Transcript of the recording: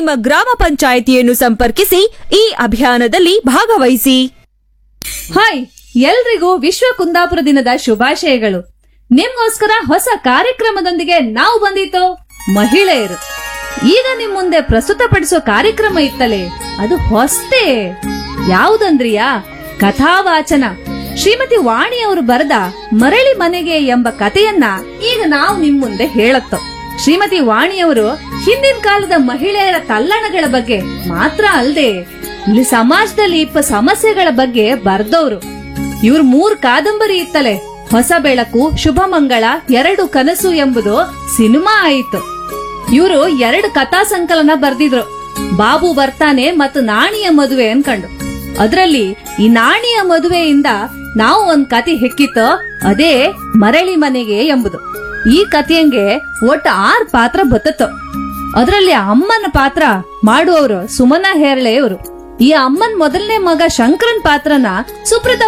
ನಿಮ್ಮ ಗ್ರಾಮ ಪಂಚಾಯಿತಿಯನ್ನು ಸಂಪರ್ಕಿಸಿ ಈ ಅಭಿಯಾನದಲ್ಲಿ ಭಾಗವಹಿಸಿ ಹಾಯ್ ಎಲ್ರಿಗೂ ವಿಶ್ವ ಕುಂದಾಪುರ ದಿನದ ಶುಭಾಶಯಗಳು ನಿಮ್ಗೋಸ್ಕರ ಹೊಸ ಕಾರ್ಯಕ್ರಮದೊಂದಿಗೆ ನಾವು ಬಂದಿತ್ತು ಮಹಿಳೆಯರು ಈಗ ನಿಮ್ ಮುಂದೆ ಪ್ರಸ್ತುತಪಡಿಸೋ ಕಾರ್ಯಕ್ರಮ ಇತ್ತಲೇ ಅದು ಹೊಸ್ತೇ ಯಾವುದಂದ್ರಿಯಾ ಕಥಾವಾಚನ ಶ್ರೀಮತಿ ವಾಣಿಯವರು ಬರೆದ ಮರಳಿ ಮನೆಗೆ ಎಂಬ ಕಥೆಯನ್ನ ಈಗ ನಾವು ನಿಮ್ ಮುಂದೆ ಹೇಳತ್ತೋ ಶ್ರೀಮತಿ ವಾಣಿಯವರು ಹಿಂದಿನ ಕಾಲದ ಮಹಿಳೆಯರ ತಲ್ಲಣಗಳ ಬಗ್ಗೆ ಮಾತ್ರ ಅಲ್ಲದೆ ಇಲ್ಲಿ ಸಮಾಜದಲ್ಲಿ ಇಪ್ಪ ಸಮಸ್ಯೆಗಳ ಬಗ್ಗೆ ಬರ್ದವ್ರು ಇವ್ರ ಮೂರ್ ಕಾದಂಬರಿ ಇತ್ತಲೆ ಹೊಸ ಬೆಳಕು ಶುಭ ಮಂಗಳ ಎರಡು ಕನಸು ಎಂಬುದು ಸಿನಿಮಾ ಆಯಿತು ಇವರು ಎರಡು ಕಥಾ ಸಂಕಲನ ಬರ್ದಿದ್ರು ಬಾಬು ಬರ್ತಾನೆ ಮತ್ತು ನಾಣಿಯ ಮದುವೆ ಅನ್ಕಂಡು ಅದ್ರಲ್ಲಿ ಈ ನಾಣಿಯ ಮದುವೆಯಿಂದ ನಾವು ಒಂದ್ ಕತೆ ಹೆಕ್ಕಿತ್ತು ಅದೇ ಮರಳಿ ಮನೆಗೆ ಎಂಬುದು ಈ ಕಥೆಯಂಗೆ ಒಟ್ಟು ಆರ್ ಪಾತ್ರ ಬತ್ತತ್ತು ಅದರಲ್ಲಿ ಅಮ್ಮನ ಪಾತ್ರ ಮಾಡುವವರು ಸುಮನಾ ಹೇರಳೆಯವರು ಈ ಅಮ್ಮನ್ ಮೊದಲನೇ ಮಗ ಶಂಕರನ್ ಪಾತ್ರನ ಸುಪ್ರತಾ